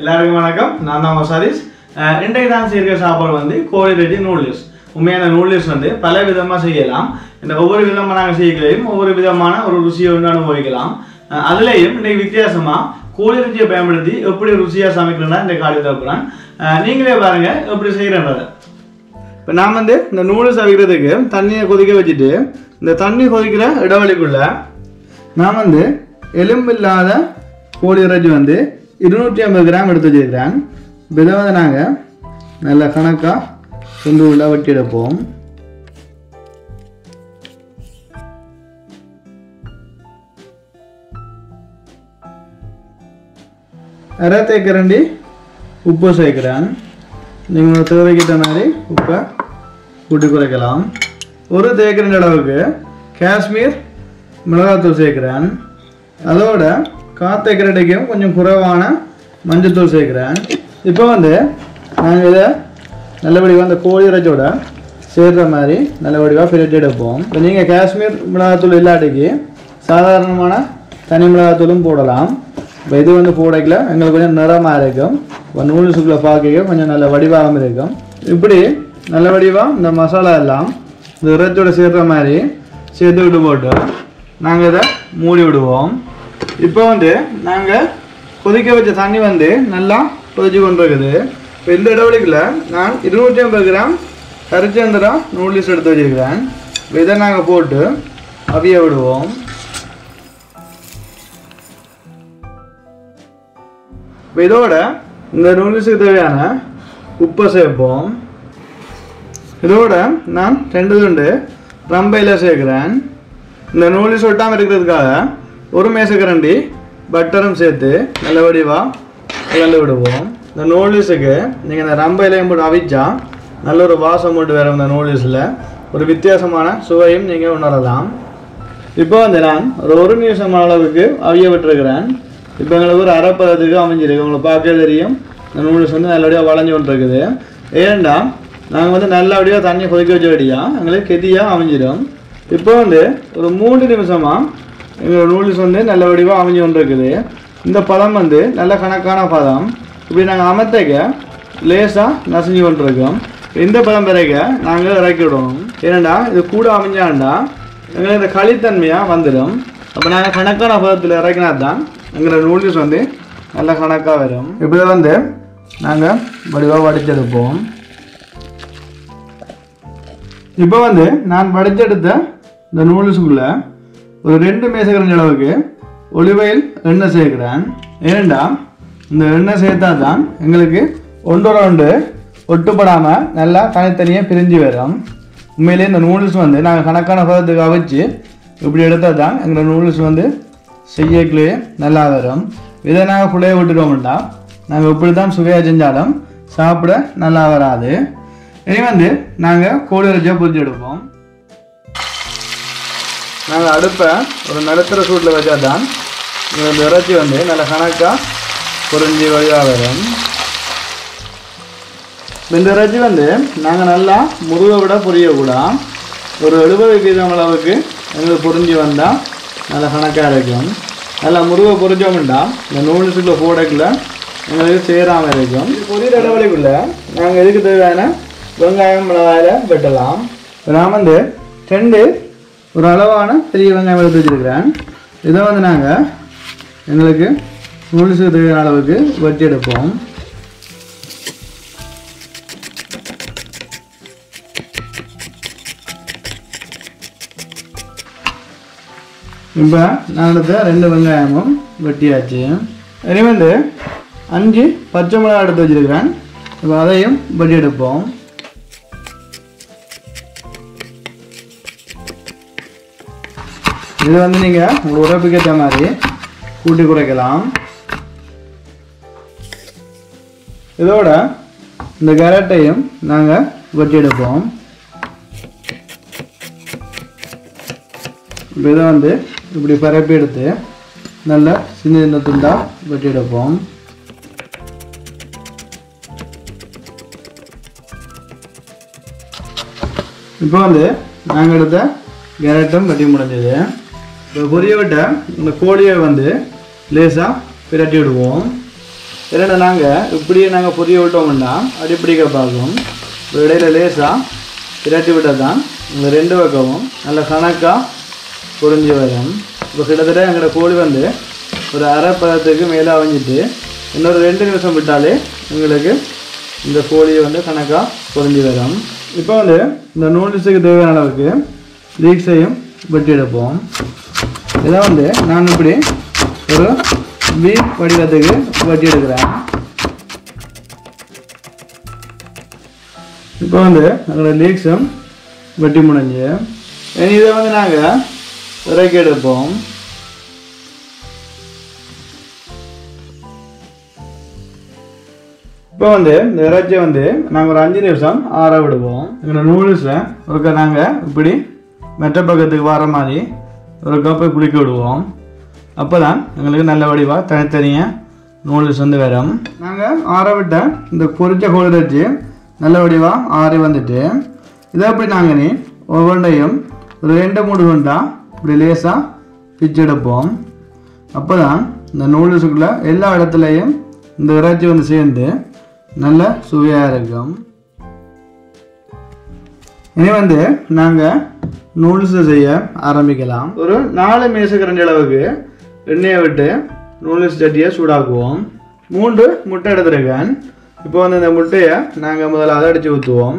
எல்லாருக்கும் வணக்கம் நான் தான் சதீஷ் அஹ் இன்றைக்கு நான் செய்கிற சாப்பாடு வந்து கோழி ரெடி நூடுல்ஸ் உண்மையான நூடுல்ஸ் வந்து பல விதமாக செய்யலாம் இந்த ஒவ்வொரு விதமாக நாங்கள் செய்யலையும் ஒவ்வொரு விதமான ஒரு ருசியை வந்து அனுபவிக்கலாம் அஹ் அதுலேயும் இன்றைக்கு வித்தியாசமாக கோழி இறைச்சியை பயன்படுத்தி எப்படி ருசியாக சமைக்கணும்னா இந்த காடி தப்புறேன் நீங்களே பாருங்க எப்படி செய்கிறேன்றதை இப்போ நான் வந்து இந்த நூடுல்ஸ் அவிக்கிறதுக்கு தண்ணியை கொதிக்க வச்சுட்டு இந்த தண்ணி கொதிக்கிற இடைவெளிக்குள்ள நான் வந்து எலும்பு இல்லாத கோழி இறைச்சி வந்து இருநூற்றி ஐம்பது கிராம் எடுத்து வச்சிருக்கிறேன் இப்போ இதை வந்து நாங்கள் நல்ல கணக்காக கொண்டு உள்ள வெட்டி எடுப்போம் அரை தேக்கரண்டி உப்பு சேர்க்கிறேன் நீங்கள் தேவைக்கிட்ட மாதிரி உப்பை கூட்டி குறைக்கலாம் ஒரு தேக்கரண்டி அளவுக்கு காஷ்மீர் மிளகாத்தூள் சேர்க்கிறேன் அதோட காத்தேக்கரண்டிக்கும் கொஞ்சம் குறைவான மஞ்சத்தூள் சேர்க்கிறேன் இப்போ வந்து நாங்கள் இதை நல்லபடியாக அந்த கோழி இறைச்சோட சேர்ற மாதிரி நல்லபடியாக பிரட்டி எடுப்போம் இப்போ நீங்கள் காஷ்மீர் மிளகாத்தூள் இல்லாட்டிக்கு சாதாரணமான தனி மிளகாத்தூளும் போடலாம் இப்போ இது வந்து போடைக்கல எங்களுக்கு கொஞ்சம் நிறமாக இருக்கும் இப்போ நூடுல்ஸுக்குள்ளே பார்க்க கொஞ்சம் நல்ல வடிவாகவும் இருக்கும் இப்படி நல்ல வடிவாக இந்த மசாலா எல்லாம் இந்த இறைச்சோட சேர்ற மாதிரி சேர்த்து விட்டு போட்டு நாங்கள் இதை மூடி விடுவோம் இப்போ வந்து நாங்கள் கொதிக்க வச்ச தண்ணி வந்து நல்லா கொதிச்சு கொண்டு இருக்குது இப்போ இந்த இடைவெளிக்குள்ள நான் இருநூற்றி ஐம்பது கிராம் கரிச்சந்திரா நூடுல்ஸ் எடுத்து வச்சிருக்கிறேன் இப்போ இதை நாங்கள் போட்டு அவிய விடுவோம் இப்போ இதோட இந்த நூடுல்ஸுக்கு தேவையான உப்பை சேர்ப்போம் இதோட நான் ரெண்டு துண்டு ரம்பையில் சேர்க்குறேன் இந்த நூடுல்ஸ் ஒட்டாமல் இருக்கிறதுக்காக ஒரு மேசக்கரண்டி பட்டரும் சேர்த்து நல்ல வடிவாக கலந்து விடுவோம் இந்த நூடுல்ஸுக்கு நீங்கள் இந்த ரம்பையிலையும் போட்டு அவிச்சா நல்ல ஒரு வாசம் போட்டு வரும் இந்த நூடுல்ஸில் ஒரு வித்தியாசமான சுவையும் நீங்கள் உணரலாம் இப்போ வந்து நான் ஒரு ஒரு நிமிஷம் அளவுக்கு அவிய விட்டுருக்கிறேன் இப்போ எங்களுக்கு ஒரு அரைப்பதத்துக்கு அமைஞ்சிருக்கு உங்களுக்கு பார்க்க தெரியும் இந்த நூடுல்ஸ் வந்து நல்லபடியாக வளைஞ்சு கொண்டிருக்குது ஏன்டா நாங்கள் வந்து நல்லபடியாக தண்ணி கொதிக்க வச்ச வழியா எங்களுக்கு கெதியாக அமைஞ்சிடும் இப்போ வந்து ஒரு மூன்று நிமிஷமாக எங்களோட நூடுல்ஸ் வந்து நல்ல வடிவாக அமைஞ்சு கொண்டிருக்குது இந்த பதம் வந்து நல்ல கணக்கான பதம் இப்படி நாங்கள் அமைத்தக்க லேசாக நசிஞ்சு கொண்டிருக்கோம் இந்த பதம் பிறகு நாங்கள் இறக்கி விடுவோம் ஏன்னாண்டா இது கூட அமைஞ்சாண்டா எங்களுக்கு இந்த களித்தன்மையாக வந்துடும் அப்போ நாங்கள் கணக்கான பதத்தில் இறக்கினா தான் எங்களோட நூடுல்ஸ் வந்து நல்ல கணக்காக வரும் இப்படி வந்து நாங்கள் வடிவாக வடிச்செடுப்போம் இப்போ வந்து நான் வடிச்செடுத்த இந்த நூடுல்ஸுக்குள்ள ஒரு ரெண்டு மேசக்கரண்டி அளவுக்கு ஒலிவையில் எண்ணெய் சேர்க்கிறேன் ஏனெண்டா இந்த எண்ணெய் சேர்த்தா தான் எங்களுக்கு ஒன்றோட ஒன்று ஒட்டுப்படாமல் நல்லா தனித்தனியாக பிரிஞ்சு வரும் உண்மையிலே இந்த நூடுல்ஸ் வந்து நாங்கள் கணக்கான பதத்துக்கு அவிச்சு இப்படி எடுத்தால் தான் எங்களோட நூடுல்ஸ் வந்து செய்யக்குள்ளே நல்லா வரும் இதை நாங்கள் குழைய விட்டுட்டோம்னா நாங்கள் இப்படி தான் சுவையாக செஞ்சாலும் சாப்பிட நல்லா வராது இனி வந்து நாங்கள் கோழி இறைச்சியை பொரிச்சு எடுப்போம் நாங்கள் அடுப்பை ஒரு நடுத்தர சூட்டில் வச்சா தான் இந்த இறைச்சி வந்து நல்ல கணக்காக பொரிஞ்சு வழியாக வரும் இந்த இறைச்சி வந்து நாங்கள் நல்லா முருகை விட பொரியக்கூடாது ஒரு எழுபது வீதம் அளவுக்கு எங்களுக்கு பொரிஞ்சு வந்தால் நல்ல கணக்காக இருக்கும் நல்லா முருகை பொரிஞ்சோம்னா இந்த நூடுல்ஸுக்குள்ள போடக்குள்ள எங்களுக்கு சேராமல் இருக்கும் பொரியல் இடைவெளிக்குள்ள நாங்கள் இதுக்கு தேவையான வெங்காயம் மிளகாயில் வெட்டலாம் இப்ப நான் வந்து ரெண்டு ஒரு அளவான பெரிய வெங்காயம் எடுத்து வச்சிருக்கிறேன் இதை வந்து நாங்கள் எங்களுக்கு நூடுல்ஸுக்கு தேவையான அளவுக்கு வெட்டி எடுப்போம் இப்போ நான் எடுத்த ரெண்டு வெங்காயமும் வெட்டியாச்சு இனி வந்து அஞ்சு பச்சை மிளகாய் எடுத்து வச்சிருக்கிறேன் இப்போ அதையும் வெட்டி எடுப்போம் இது வந்து நீங்கள் உங்கள் உடம்புக்கு ஏற்ற மாதிரி கூட்டி குறைக்கலாம் இதோட இந்த கேரட்டையும் நாங்கள் வெட்டி எடுப்போம் இப்போ இதை வந்து இப்படி பரப்பி எடுத்து நல்லா சின்ன சின்ன துண்டா வெட்டி எடுப்போம் இப்போ வந்து நாங்கள் எடுத்த கேரட்டும் வெட்டி முடிஞ்சது இப்போ பொரிய விட்ட இந்த கோழியை வந்து லேசாக பிரட்டி விடுவோம் இல்லைன்னா நாங்கள் இப்படியே நாங்கள் பொரிய விட்டோம்னா அடிப்பிடிக்க பார்க்கும் இப்போ இடையில லேசாக திரட்டி விட்டால் தான் இந்த ரெண்டு பக்கமும் நல்ல கணக்காக பொரிஞ்சு வரும் இப்போ கிட்டத்தட்ட எங்களோட கோழி வந்து ஒரு அரை பதத்துக்கு மேலே அவிஞ்சிட்டு இன்னொரு ரெண்டு நிமிஷம் விட்டாலே எங்களுக்கு இந்த கோழியை வந்து கணக்காக பொரிஞ்சு வரும் இப்போ வந்து இந்த நூடுல்ஸுக்கு தேவையான அளவுக்கு லீக்ஸையும் வெட்டி எடுப்போம் இதை வந்து நான் இப்படி ஒரு பீஃப் வடிவத்துக்கு வெட்டி எடுக்கிறேன் இப்போ வந்து எங்களோட லீக்ஸும் வெட்டி முடிஞ்சு இனி இதை வந்து நாங்கள் இறக்கி எடுப்போம் இப்போ வந்து இந்த இறைச்சியை வந்து நாங்கள் ஒரு அஞ்சு நிமிஷம் ஆற விடுவோம் எங்களோட நூடுல்ஸை ஒருக்கா நாங்கள் இப்படி மெட்ட பக்கத்துக்கு வர மாதிரி ஒரு கப்பை குளிக்க விடுவோம் அப்போ தான் எங்களுக்கு நல்ல வடிவாக தனித்தனியாக நூடுல்ஸ் வந்து வரும் நாங்கள் ஆற விட்ட இந்த பொரிச்ச கோழி இறைச்சி நல்ல வடிவாக ஆறி வந்துட்டு இதை அப்படி நாங்கள் நீ ஒவ்வொன்றையும் ஒரு ரெண்டு மூணு குண்டா இப்படி லேசாக பிச்சு எடுப்போம் அப்போ தான் இந்த நூடுல்ஸுக்குள்ளே எல்லா இடத்துலையும் இந்த இறைச்சி வந்து சேர்ந்து நல்ல சுவையாக இருக்கும் இனி வந்து நாங்கள் நூடுல்ஸ் செய்ய ஆரம்பிக்கலாம் ஒரு நாலு மேசக்கரண்டி அளவுக்கு எண்ணெயை விட்டு நூடுல்ஸ் சட்டியை சூடாக்குவோம் மூன்று முட்டை எடுத்துருக்கேன் இப்போ வந்து இந்த முட்டையை நாங்கள் முதல்ல அதை அடித்து ஊற்றுவோம்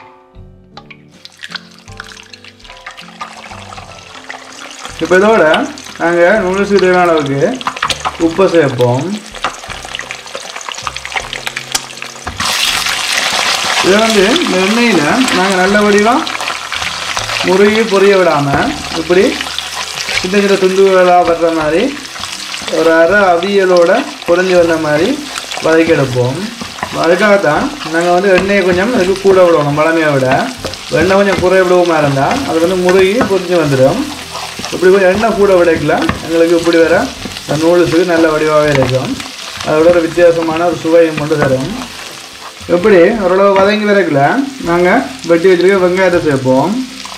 இப்போ இதோட நாங்கள் நூடுல்ஸுக்கு தேவையான அளவுக்கு உப்பை சேர்ப்போம் இதை வந்து இந்த எண்ணெயில் நாங்கள் நல்ல வடிவாக முருகி பொரிய விடாமல் இப்படி சின்ன சின்ன துண்டுகளாக வர்ற மாதிரி ஒரு அரை அவியலோட பொரிஞ்சு வந்த மாதிரி வதக்கி எடுப்போம் அதுக்காகத்தான் நாங்கள் வந்து எண்ணெயை கொஞ்சம் அதுக்கு கூட விடணும் பழமையை விட எண்ணெய் கொஞ்சம் குறைய விடுவோமா இருந்தால் அது வந்து முருகி பொரிஞ்சு வந்துடும் இப்படி கொஞ்சம் எண்ணெய் கூட விடைக்கல எங்களுக்கு இப்படி வர இந்த நூடுல்ஸுக்கு நல்ல வடிவாகவே இருக்கும் அதோட ஒரு வித்தியாசமான ஒரு சுவையும் கொண்டு தரும் எப்படி ஓரளவு வதங்கி வரைக்கல நாங்கள் வெட்டி வச்சிருக்க வெங்காயத்தை சேர்ப்போம்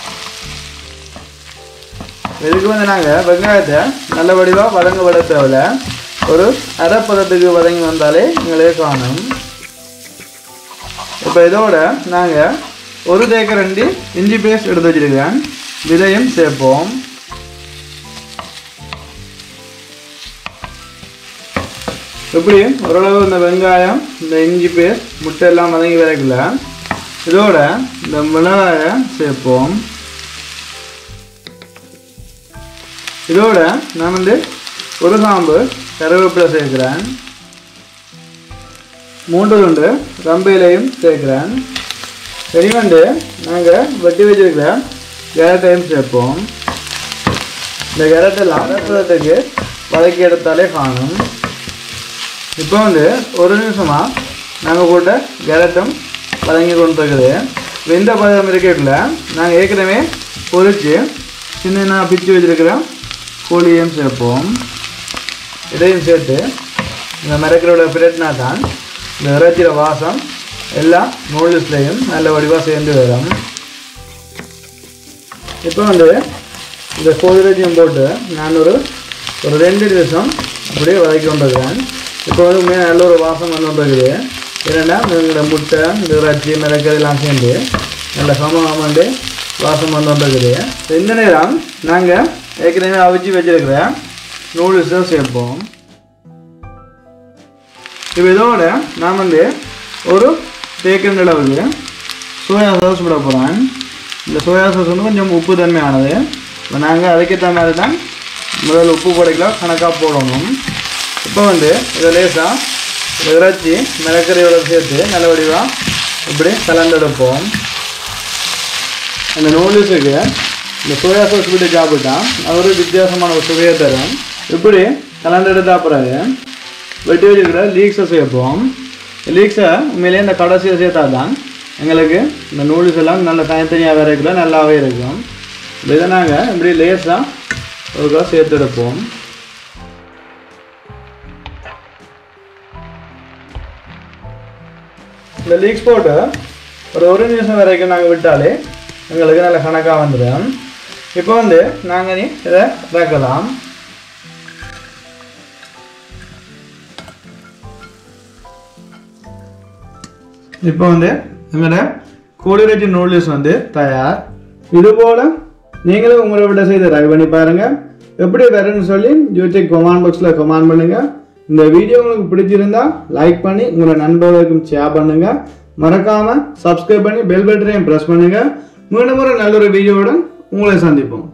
இதுக்கு வந்து நாங்கள் வெங்காயத்தை நல்ல வடிவாக வதங்க விட தேவையில்ல ஒரு அரை பதத்துக்கு வதங்கி வந்தாலே எங்களே காணும் இப்போ இதோட நாங்கள் ஒரு தேக்கரண்டி இஞ்சி பேஸ்ட் எடுத்து வச்சிருக்கேன் இதையும் சேர்ப்போம் எப்படி ஓரளவு இந்த வெங்காயம் இந்த இஞ்சி பேஸ்ட் முட்டை எல்லாம் வதங்கி வரைக்கல இதோட இந்த மிளகாயை சேர்ப்போம் இதோட நான் வந்து ஒரு காம்பு கருவேப்பிலை சேர்க்கிறேன் மூன்று துண்டு ரம்பையிலையும் சேர்க்கிறேன் சரி வந்து நாங்கள் வெட்டி வச்சிருக்கிற கேரட்டையும் சேர்ப்போம் இந்த கேரட்டெல்லாம் அரைப்பதத்துக்கு வதக்கி எடுத்தாலே காணும் இப்போ வந்து ஒரு நிமிஷமாக நாங்கள் போட்ட கேரட்டும் வதங்கி கொண்டு இருக்குது வெந்த பதம் இருக்கக்குள்ள நாங்கள் ஏற்கனவே பொரித்து சின்ன பிச்சு வச்சிருக்கிற கோழியையும் சேர்ப்போம் இதையும் சேர்த்து இந்த மிரக்கரோட பிரட்டினா தான் இந்த இறைச்சியோட வாசம் எல்லா நூடுல்ஸ்லேயும் நல்ல வடிவாக சேர்ந்து வரும் இப்போ வந்து இந்த கோழி இறைச்சியும் போட்டு நான் ஒரு ஒரு ரெண்டு நிமிஷம் அப்படியே வதக்கி கொண்டிருக்கிறேன் இப்போ வந்து உண்மையாக நல்ல ஒரு வாசம் வந்து கொண்டிருக்குது ஏன்னா இந்த முட்டை இந்த இறைச்சி மிளகு எல்லாம் சேர்ந்து நல்ல சமம் வந்து வாசம் வந்து கொண்டிருக்குது இந்த நேரம் நாங்கள் ஏற்கனவே அவிச்சு வச்சிருக்கிற நூடுல்ஸை சேர்ப்போம் இப்போ இதோட நான் வந்து ஒரு தேக்கண்ட் அளவுக்கு சோயா சாஸ் விட போகிறேன் இந்த சோயா சாஸ் வந்து கொஞ்சம் உப்பு தன்மையானது இப்போ நாங்கள் அதுக்கேற்ற மாதிரி தான் முதல்ல உப்பு போடைக்கலாம் கணக்காக போடணும் இப்போ வந்து இதை லேசாக இறைச்சி மிளக்கறியோட சேர்த்து நல்ல வடிவாக இப்படி கலந்தெடுப்போம் அந்த நூடுல்ஸுக்கு இந்த சோயா சாஸ் விட்டு சாப்பிட்டா அது ஒரு வித்தியாசமான ஒரு சுவையை தரும் இப்படி கலந்தெடுத்த பிறகு வெட்டி வச்சிருக்கிற லீக்ஸை சேர்ப்போம் லீக்ஸை உண்மையிலேயே இந்த கடைசியை சேர்த்தா தான் எங்களுக்கு இந்த நூடுல்ஸ் எல்லாம் நல்ல தனித்தனியாக வரைக்குள்ள நல்லாவே இருக்கும் இதை நாங்கள் இப்படி லேஸாக ஒருக்கா சேர்த்து எடுப்போம் இந்த லீக்ஸ் போட்டு ஒரு ஒரு நிமிஷம் வரைக்கும் நாங்கள் விட்டாலே எங்களுக்கு நல்ல கணக்காக வந்துடும் இப்போ வந்து நாங்கள் நீ இதை இறக்கலாம் இப்போ வந்து எங்களோட கோழிரைச்சி நூடுல்ஸ் வந்து தயார் இது போல நீங்களும் உங்களை விட செய்து ட்ரை பண்ணி பாருங்க எப்படி வரும்னு சொல்லி யூடியூப் கமெண்ட் பாக்ஸில் கமெண்ட் பண்ணுங்க இந்த வீடியோ உங்களுக்கு பிடிச்சிருந்தா லைக் பண்ணி உங்களோட நண்பர்களுக்கும் ஷேர் பண்ணுங்க மறக்காம சப்ஸ்கிரைப் பண்ணி பெல் பட்டனையும் ப்ரெஸ் பண்ணுங்க மீண்டும் ஒரு நல்ல ஒரு வீடியோவுடன் உங்களை சந்திப்போம்